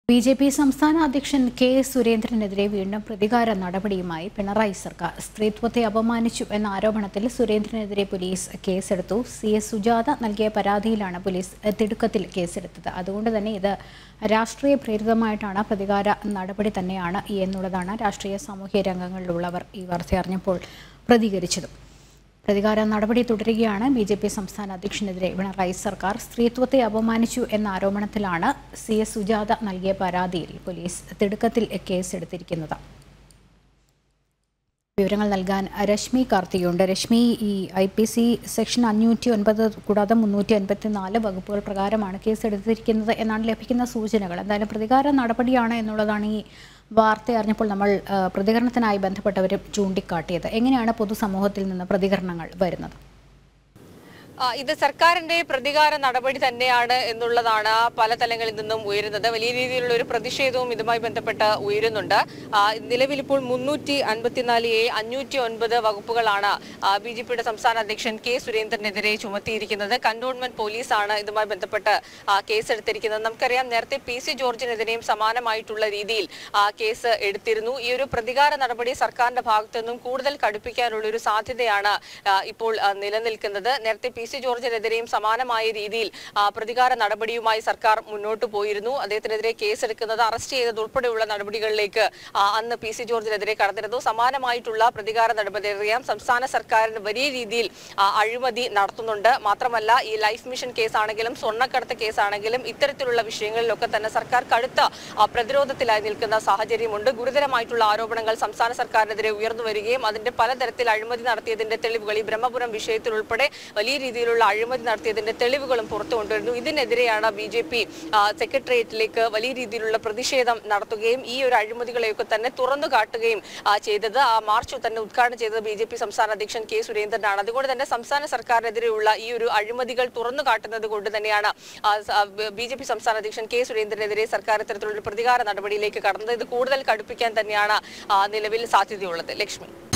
B J P സംസ്ഥാന അധ്യക്ഷൻ K സുരേന്ദ്രനെതിരെ വീണ്ടും പ്രതികാര നടപടിയുമായി പിണറായി സർക്കാർ സ്ത്രീത്വത്തെ അപമാനിച്ചു എന്ന ആരോപണത്തിൽ സുരേന്ദ്രനെതിരെ പോലീസ് കേസെടുത്തു സി എസ് സുജാത നൽകിയ പരാതിയിലാണ് പോലീസ് തിടുക്കത്തിൽ കേസെടുത്തത് അതുകൊണ്ട് തന്നെ ഇത് രാഷ്ട്രീയ പ്രേരിതമായിട്ടാണ് പ്രതികാര നടപടി തന്നെയാണ് എന്നുള്ളതാണ് രാഷ്ട്രീയ സാമൂഹ്യ രംഗങ്ങളിലുള്ളവർ ഈ വാർത്ത അറിഞ്ഞപ്പോൾ പ്രതികരിച്ചതും പ്രതികാര നടപടി തുടരുകയാണ് ബി ജെ പി സംസ്ഥാന അധ്യക്ഷനെതിരെ പിണറായി സർക്കാർ സ്ത്രീത്വത്തെ അപമാനിച്ചു എന്ന ആരോപണത്തിലാണ് സി എസ് സുജാത നൽകിയ പരാതിയിൽ പോലീസ് തിടുക്കത്തിൽ കേസെടുത്തിരിക്കുന്നത് വിവരങ്ങൾ നൽകാൻ രശ്മി കാർത്തികയുണ്ട് രശ്മി ഈ ഐ പി സി സെക്ഷൻ അഞ്ഞൂറ്റി ഒൻപത് കൂടാതെ മുന്നൂറ്റി അൻപത്തി നാല് വകുപ്പുകൾ പ്രകാരമാണ് കേസെടുത്തിരിക്കുന്നത് എന്നാണ് ലഭിക്കുന്ന സൂചനകൾ എന്തായാലും പ്രതികാര നടപടിയാണ് എന്നുള്ളതാണ് ഈ വാർത്ത അറിഞ്ഞപ്പോൾ നമ്മൾ ആ, പ്രതികരണത്തിനായി ബന്ധപ്പെട്ടവരും ചൂണ്ടിക്കാട്ടിയത് എങ്ങനെയാണ് പൊതുസമൂഹത്തിൽ നിന്ന് പ്രതികരണങ്ങൾ വരുന്നത് ആ, ഇത് സർക്കാരിന്റെ പ്രതികാര നടപടി തന്നെയാണ് എന്നുള്ളതാണ് പല തലങ്ങളിൽ നിന്നും ഉയരുന്നത് വലിയ രീതിയിലുള്ള ഒരു പ്രതിഷേധവും ഇതുമായി ബന്ധപ്പെട്ട് ഉയരുന്നുണ്ട് ആ, നിലവിൽ ഇപ്പോൾ മുന്നൂറ്റി അൻപത്തിനാല് എ അഞ്ഞൂറ്റി ഒൻപത് വകുപ്പുകളാണ് ബി ജെ പിയുടെ സംസ്ഥാന അധ്യക്ഷൻ കെ സുരേന്ദ്രനെതിരെ ചുമത്തിയിരിക്കുന്നത് കന്റോൺമെന്റ് പോലീസാണ് ഇതുമായി ബന്ധപ്പെട്ട് ആ, കേസെടുത്തിരിക്കുന്നത് നമുക്കറിയാം നേരത്തെ പി സി ജോർജിനെതിരെയും സമാനമായിട്ടുള്ള രീതിയിൽ ആ, കേസ് എടുത്തിരുന്നു ഈ ഒരു പ്രതികാര നടപടി സർക്കാരിന്റെ ഭാഗത്തു നിന്നും കൂടുതൽ കടുപ്പിക്കാനുള്ള ഒരു സാധ്യതയാണ് ആ, ഇപ്പോൾ ആ, നിലനിൽക്കുന്നത് നേരത്തെ പി സി ജോർജിനെതിരെയും സമാനമായ രീതിയിൽ ആ, പ്രതികാര നടപടിയുമായി സർക്കാർ മുന്നോട്ട് പോയിരുന്നു അദ്ദേഹത്തിനെതിരെ കേസെടുക്കുന്നത് അറസ്റ്റ് ചെയ്തത് ഉൾപ്പെടെയുള്ള നടപടികളിലേക്ക് ആ, അന്ന് പി സി ജോർജിനെതിരെ കടന്നിരുന്നു സമാനമായിട്ടുള്ള പ്രതികാര നടപടി അറിയാം സംസ്ഥാന സർക്കാരിന് വലിയ രീതിയിൽ ആ, അഴിമതി നടത്തുന്നുണ്ട് മാത്രമല്ല ഈ ലൈഫ് മിഷൻ കേസാണെങ്കിലും സ്വർണ്ണക്കടത്ത് കേസാണെങ്കിലും ഇത്തരത്തിലുള്ള വിഷയങ്ങളിലൊക്കെ തന്നെ സർക്കാർ കടുത്ത ആ, പ്രതിരോധത്തിലായി നിൽക്കുന്ന സാഹചര്യമുണ്ട് ഗുരുതരമായിട്ടുള്ള ആരോപണങ്ങൾ സംസ്ഥാന സർക്കാരിനെതിരെ ഉയർന്നു വരികയും അതിന്റെ പലതരത്തിൽ അഴിമതി നടത്തിയതിന്റെ തെളിവുകൾ ഈ ബ്രഹ്മപുരം വിഷയത്തിൽ ഉൾപ്പെടെ വലിയ രീതിയിലുള്ള അഴിമതി നടത്തിയതിന്റെ തെളിവുകളും പുറത്തു കൊണ്ടുവരുന്നു ഇതിനെതിരെയാണ് ബി ജെ പി സെക്രട്ടേറിയറ്റിലേക്ക് വലിയ രീതിയിലുള്ള പ്രതിഷേധം നടത്തുകയും ഈ ഒരു അഴിമതികളെയൊക്കെ തന്നെ തുറന്നു കാട്ടുകയും ആ, ചെയ്തത് ആ മാർച്ച് തന്നെ ഉദ്ഘാടനം ചെയ്തത് ബി ജെ പി സംസ്ഥാന അധ്യക്ഷൻ കെ സുരേന്ദ്രനാണ് അതുകൊണ്ട് തന്നെ സംസ്ഥാന സർക്കാരിനെതിരെയുള്ള ഈ ഒരു അഴിമതികൾ തുറന്നു കാട്ടുന്നത് കൊണ്ട് തന്നെയാണ് ബി ജെ പി സംസ്ഥാന അധ്യക്ഷൻ കെ സുരേന്ദ്രനെതിരെ സർക്കാർ ഇത്തരത്തിലുള്ള ഒരു പ്രതികാര നടപടിയിലേക്ക് കടന്നത് ഇത് കൂടുതൽ കടുപ്പിക്കാൻ തന്നെയാണ് ആ, നിലവിൽ സാധ്യതയുള്ളത് ലക്ഷ്മി